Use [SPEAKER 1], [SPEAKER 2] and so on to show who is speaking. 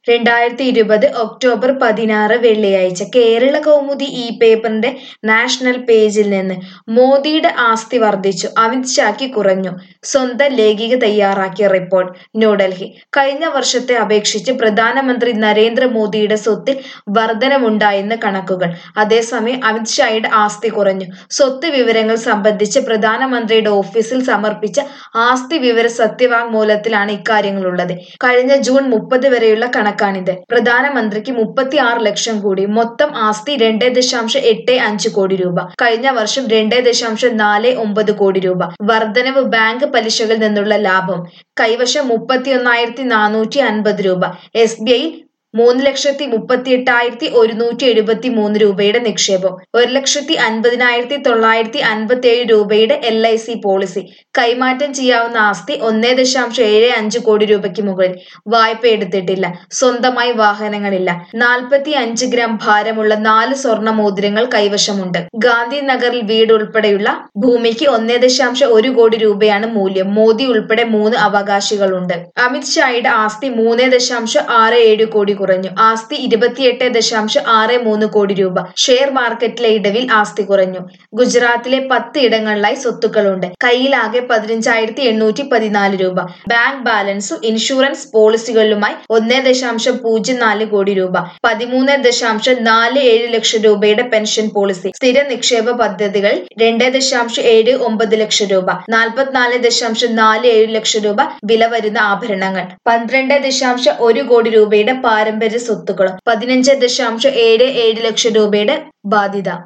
[SPEAKER 1] രണ്ടായിരത്തി ഇരുപത് ഒക്ടോബർ പതിനാറ് വെള്ളിയാഴ്ച കേരള കൗമുദി ഈ പേപ്പറിന്റെ നാഷണൽ പേജിൽ നിന്ന് മോദിയുടെ ആസ്തി വർദ്ധിച്ചു അമിത് ഷായ്ക്ക് കുറഞ്ഞു സ്വന്തം ലേഖിക തയ്യാറാക്കിയ റിപ്പോർട്ട് ന്യൂഡൽഹി കഴിഞ്ഞ വർഷത്തെ അപേക്ഷിച്ച് പ്രധാനമന്ത്രി നരേന്ദ്രമോദിയുടെ സ്വത്തിൽ വർധനവുണ്ടായെന്ന് കണക്കുകൾ അതേസമയം അമിത് ഷായുടെ ആസ്തി കുറഞ്ഞു സ്വത്ത് വിവരങ്ങൾ സംബന്ധിച്ച് പ്രധാനമന്ത്രിയുടെ ഓഫീസിൽ സമർപ്പിച്ച ആസ്തി വിവര സത്യവാങ്മൂലത്തിലാണ് ഇക്കാര്യങ്ങളുള്ളത് കഴിഞ്ഞ ജൂൺ മുപ്പത് വരെയുള്ള കണക്കാണിത് പ്രധാനമന്ത്രിക്ക് മുപ്പത്തി ആറ് ലക്ഷം കോടി മൊത്തം ആസ്തി രണ്ട് ദശാംശം എട്ട് അഞ്ച് കോടി രൂപ കഴിഞ്ഞ വർഷം രണ്ട് ദശാംശം നാല് ഒമ്പത് കോടി രൂപ വർധനവ് ബാങ്ക് പലിശകളിൽ നിന്നുള്ള ലാഭം കൈവശം മുപ്പത്തി ഒന്നായിരത്തി നാനൂറ്റി അൻപത് രൂപ എസ് ബി ഐ മൂന്ന് ലക്ഷത്തി മുപ്പത്തി എട്ടായിരത്തി ഒരുന്നൂറ്റി എഴുപത്തി മൂന്ന് രൂപയുടെ നിക്ഷേപം ഒരു ലക്ഷത്തി അൻപതിനായിരത്തി തൊള്ളായിരത്തി അൻപത്തി ഏഴ് രൂപയുടെ എൽ ഐ സി പോളിസി കൈമാറ്റം ചെയ്യാവുന്ന ആസ്തി ഒന്നേ ദശാംശം ഏഴ് അഞ്ച് കോടി രൂപയ്ക്ക് മുകളിൽ വായ്പ എടുത്തിട്ടില്ല സ്വന്തമായി വാഹനങ്ങളില്ല നാൽപ്പത്തി അഞ്ച് ഗ്രാം ഭാരമുള്ള നാല് സ്വർണ്ണ മോതിരങ്ങൾ കൈവശമുണ്ട് ഗാന്ധിനഗറിൽ വീട് ഉൾപ്പെടെയുള്ള ഭൂമിക്ക് ഒന്നേ ദശാംശം ഒരു കോടി രൂപയാണ് മൂല്യം മോദി ഉൾപ്പെടെ മൂന്ന് അവകാശികളുണ്ട് അമിത് ഷായുടെ ആസ്തി മൂന്ന് ദശാംശം ആറ് ഏഴ് കോടി കുറഞ്ഞു ആസ്തി ഇരുപത്തിയെട്ട് ദശാംശം ആറ് മൂന്ന് കോടി രൂപ ഷെയർ മാർക്കറ്റിലെ ഇടവിൽ ആസ്തി കുറഞ്ഞു ഗുജറാത്തിലെ പത്ത് ഇടങ്ങളിലായി സ്വത്തുക്കളുണ്ട് കയ്യിലാകെ പതിനഞ്ചായിരത്തി എണ്ണൂറ്റി പതിനാല് രൂപ ബാങ്ക് ബാലൻസും ഇൻഷുറൻസ് പോളിസികളിലുമായി ഒന്നേ ദശാംശം പൂജ്യം നാല് കോടി രൂപ പതിമൂന്ന് ദശാംശം നാല് ഏഴ് ലക്ഷം രൂപയുടെ പെൻഷൻ പോളിസി സ്ഥിര നിക്ഷേപ പദ്ധതികൾ രണ്ട് ദശാംശം ഏഴ് ഒമ്പത് ലക്ഷം രൂപ നാൽപ്പത്തിനാല് ദശാംശം നാല് ഏഴ് ലക്ഷം രൂപ വില വരുന്ന ആഭരണങ്ങൾ പന്ത്രണ്ട് ദശാംശം ഒരു കോടി രൂപയുടെ പാരമ്പര്യ സ്വത്തുക്കളും പതിനഞ്ച് ദശാംശം ഏഴ് ഏഴ് ലക്ഷം രൂപയുടെ ബാധ്യത